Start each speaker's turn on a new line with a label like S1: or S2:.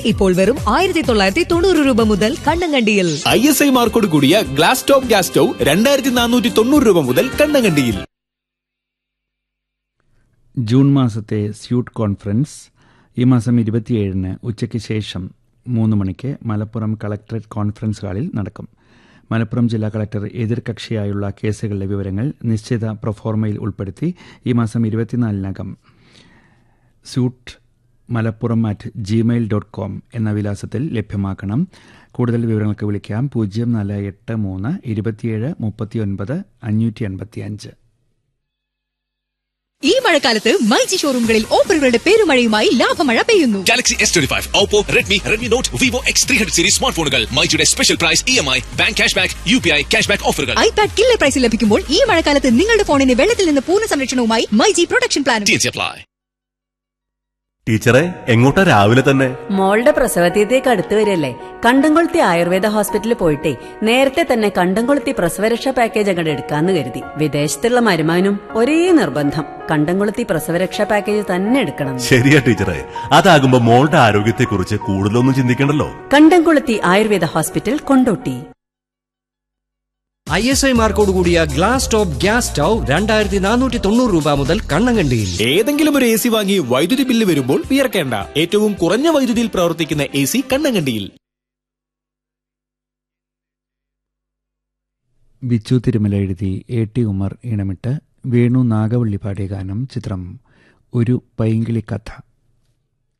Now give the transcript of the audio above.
S1: ഇപ്പോൾ വെറും ആയിരത്തി തൊള്ളായിരത്തി തൊണ്ണൂറ് രൂപ മുതൽ കണ്ണങ്കണ്ടിയിൽ
S2: ഐ എസ് ഐ മാർക്കോട് കൂടിയ ഗ്ലാസ് ടോപ്പ് ഗ്യാസ് സ്റ്റൗ രണ്ടായിരത്തി നാനൂറ്റി തൊണ്ണൂറ് രൂപ മുതൽ കണ്ണങ്കണ്ടിയിൽ
S3: ജൂൺ മാസത്തെ സ്യൂട്ട് കോൺഫറൻസ് ഈ മാസം ഇരുപത്തിയേഴിന് ഉച്ചയ്ക്ക് ശേഷം മൂന്ന് മണിക്ക് മലപ്പുറം കളക്ടറേറ്റ് കോൺഫറൻസ് ഹാളിൽ നടക്കും മലപ്പുറം ജില്ലാ കളക്ടർ എതിർകക്ഷിയായുള്ള കേസുകളുടെ വിവരങ്ങൾ നിശ്ചിത പ്രൊഫോർമയിൽ ഉൾപ്പെടുത്തി ഈ മാസം ഇരുപത്തിനാലിനകം suit Malappuram at Gmail dot com എന്ന വിലാസത്തിൽ ലഭ്യമാക്കണം കൂടുതൽ വിവരങ്ങൾക്ക് വിളിക്കാം പൂജ്യം നാല് എട്ട് മൂന്ന് ഇരുപത്തിയേഴ് മുപ്പത്തിയൊൻപത് അഞ്ഞൂറ്റി എൺപത്തി അഞ്ച്
S1: ഈ മഴക്കാലത്ത് മൈജി ഷോറൂമുകളിൽ ഓഫറുകളുടെ പെരുമഴയുമായി ലാഭമഴ പെയ്യുന്നു
S4: Galaxy S twenty five Oppo Redmi Redmi note Vivo X three hundred series smart ഫോണുകൾ മൈജിയുടെ special price E M I bank cash back U P I cash back ഓഫറുകൾ
S1: ഐപാഡ് കില്ലർ പ്രൈസിൽ ലഭിക്കുമ്പോൾ ഈ മഴക്കാലത്ത് നിങ്ങളുടെ ഫോണിന് വെള്ളത്തിൽ നിന്ന് പൂർണ്ണ സംരക്ഷണവുമായി മൈജി പ്രൊട്ടക്ഷൻ പ്ലാനും
S4: ടി അപ്ലൈ
S5: ടീച്ചറെ എങ്ങോട്ടാ രാവിലെ തന്നെ
S6: മോളുടെ പ്രസവതീയത്തേക്ക് അടുത്ത് വരില്ലേ കണ്ടംകൊളുത്തി ആയുർവേദ ഹോസ്പിറ്റലിൽ പോയിട്ടേ നേരത്തെ തന്നെ കണ്ടംകൊളുത്തി പ്രസവരക്ഷാ പാക്കേജ് അങ്ങോട്ട് എടുക്കാന്ന് കരുതി വിദേശത്തുള്ള മരുമാനും ഒരേ നിർബന്ധം കണ്ടംകൊളുത്തി പ്രസവരക്ഷാ പാക്കേജ് തന്നെ എടുക്കണം
S5: ശരിയാ ടീച്ചറെ അതാകുമ്പോ മോളുടെ ആരോഗ്യത്തെക്കുറിച്ച് കൂടുതലൊന്നും ചിന്തിക്കണ്ടല്ലോ
S6: Kandamkoluthi Ayurveda hospital Kondotty
S7: I S I മാർക്കോട് കൂടിയ ഗ്ലാസ് ടോപ്പ് ഗ്യാസ് സ്റ്റൗ രണ്ടായിരത്തി നാനൂറ്റി തൊണ്ണൂറ് രൂപ മുതൽ കണ്ണങ്കണ്ടിയിൽ
S2: ഏതെങ്കിലും ഒരു എ സി വാങ്ങി വൈദ്യുതി ബില്ല് വരുമ്പോൾ വിയർക്കേണ്ട ഏറ്റവും കുറഞ്ഞ വൈദ്യുതിയിൽ പ്രവർത്തിക്കുന്ന എ സി കണ്ണങ്കണ്ടിയിൽ
S3: ബിച്ചു തിരുമല എഴുതി എ ടി ഉമർ ഇണമിട്ട് വേണു നാഗവള്ളി പാടിയ ഗാനം ചിത്രം ഒരു പൈങ്കിളി കഥ